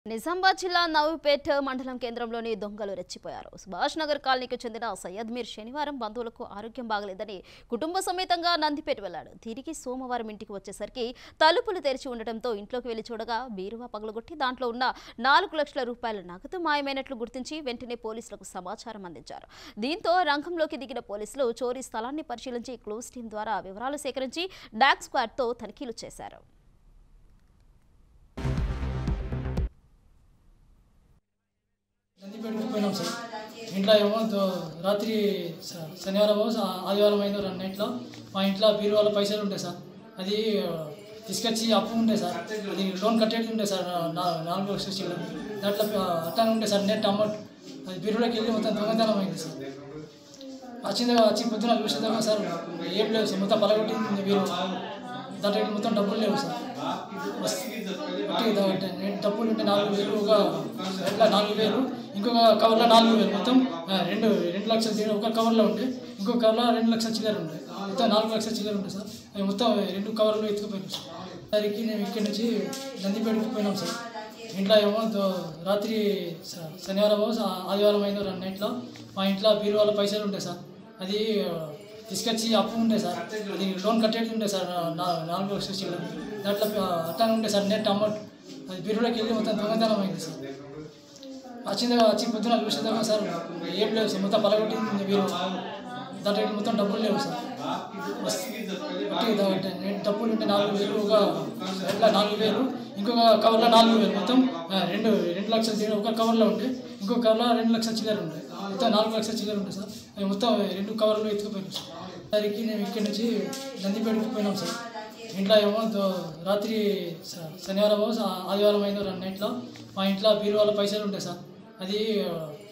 నిజామాబాద్ జిల్లా నవీపేట్ మండలం కేంద్రంలోని దొంగలు రెచ్చిపోయారు సుభాష్ నగర్ కాలనీకి చెందిన సయ్యద్ మీర్ శనివారం బంధువులకు ఆరోగ్యం బాగలేదని కుటుంబ సమేతంగా నందిపేట వెళ్లాడు తిరిగి సోమవారం ఇంటికి వచ్చేసరికి తలుపులు తెరిచి ఉండటంతో ఇంట్లోకి వెళ్లి చూడగా బీరువా పగలగొట్టి దాంట్లో ఉన్న నాలుగు లక్షల రూపాయల నగదు మాయమైనట్లు గుర్తించి వెంటనే పోలీసులకు సమాచారం అందించారు దీంతో రంగంలోకి దిగిన పోలీసులు చోరీ స్థలాన్ని పరిశీలించి క్లోజ్ టీం ద్వారా వివరాలు సేకరించి డాగ్ స్క్వాడ్తో తనిఖీలు చేశారు నందిపేటకి పోయినాం సార్ ఇంట్లో ఏమో దో- రాత్రి స- శనివారం స- ఆదివారం అయిందో రెండు నైట్లో మా ఇంట్లో బీరువాల పైసలు ఉంటాయి సార్ అది ఆ, తీసుకొచ్చి అప్పు ఉండే సార్ అది లోన్ కట్టేది ఉండే సార్ నా- నాలుగు లక్షల చిల్లర దాంట్లో ఆ, అట్టానే ఉండే సార్ నెట్ అమౌంట్ అది బీరులోకి వెళ్ళి మొత్తం దొంగతనం అయింది సార్ వచ్చింది వచ్చి పొద్దున చూసేదాకా సార్ ఏం లేవు సార్ మొత్తం పలగొట్టింది బీరు దాంట్లో వెళ్ళి మొత్తం డబ్బులు లేవు సార్ మస్తు ఒకటి దా- నేను డబ్బులు ఉంటే నాలుగు వేలు ఒక ఇట్లా నాలుగు వేలు ఇంకొక కవర్లో నాలుగు వేలు మొత్తం ఆ, రెండు రెండు లక్షల చిల్లర ఒక కవర్లో ఉండే ఇంకొక కవర్లో రెండు లక్షల చిల్లర ఉండే మొత్తం నాలుగు లక్షల చిల్లర ఉండే సార్ అవి మొత్తం రెండు కవర్లో ఎత్తుకుపోయాను సార్ దానికి నేను ఇక్కడి నుంచి నందిపేటకి పోయినాం సార్ ఇంట్లో ఏమో దో- రాత్రి స- శనివారం స- ఆదివారం అయిందో రెండు నైట్లో మా ఇంట్లో బీరువాల పైసలు ఉంటాయి సార్ అది ఆ, తీసుకొచ్చి అప్పు ఉండే సార్ అది లోన్ కట్టేది ఉండే సార్ నా- నాలుగు లక్షల చిల్లర దాంట్లో ఆ, అట్టానే ఉండే సార్ నెట్ అమౌంట్ అది బీరులోకి వెళ్ళి మొత్తం దొంగతనం అయింది సార్ వచ్చింది వచ్చి పొద్దున చూసేదాకా సార్ ఏం లేవు సార్ మొత్తం పలగొట్టింది బీరు దాంట్లో వెళ్ళి మొత్తం డబ్బులు లేవు సార్ మస్తు ఒకటి దా- నేను డబ్బులు ఉంటే నాలుగు వేలు ఒక ఇట్లా నాలుగు వేలు ఇంకొక కవర్లో నాలుగు వేలు మొత్తం ఆ, రెండు రెండు లక్షల చిల్లర ఒక కవర్లో ఉండే ఇంకొక కవర్లో రెండు లక్షల చిల్లర ఉండే మొత్తం నాలుగు లక్షల చిల్లర ఉండే సార్ అవి మొత్తం రెండు కవర్లో ఎత్తుకుపోయాను సార్ దానికి నేను ఇక్కడి నుంచి నందిపేటకి పోయినాం సార్ ఇంట్లో ఏమో దో- రాత్రి స- శనివారం స- ఆదివారం అయిందో రెండు నైట్లో మా ఇంట్లో బీరువాల పైసలు ఉంటాయి సార్ అది ఆ,